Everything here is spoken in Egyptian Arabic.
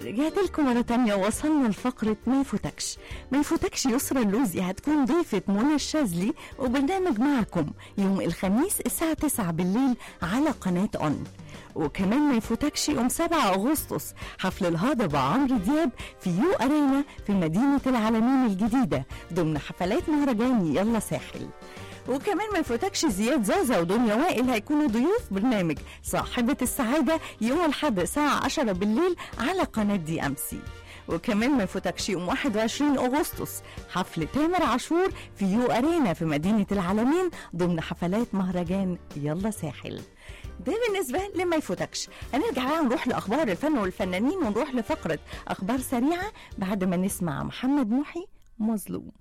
رجعت لكم مرة تانية وصلنا لفقرة ما يفوتكش ما يفوتكش يسرى اللوزي هتكون ضيفة منى الشاذلي وبرنامج معكم يوم الخميس الساعة 9 بالليل على قناة أون وكمان ما يفوتكش يوم 7 أغسطس حفل الهضبة عمرو دياب في يو أرينا في مدينة العالمين الجديدة ضمن حفلات مهرجان يلا ساحل وكمان ما يفوتكش زياد زازا ودنيا وائل هيكونوا ضيوف برنامج صاحبة السعادة يوم الأحد الساعة 10 بالليل على قناة دي أم سي وكمان ما يفوتكش يوم 21 أغسطس حفل تامر عاشور في يو أرينا في مدينة العالمين ضمن حفلات مهرجان يلا ساحل ده بالنسبة لما يفوتكش هنرجع بقى نروح لأخبار الفن والفنانين ونروح لفقرة أخبار سريعة بعد ما نسمع محمد محي مظلوم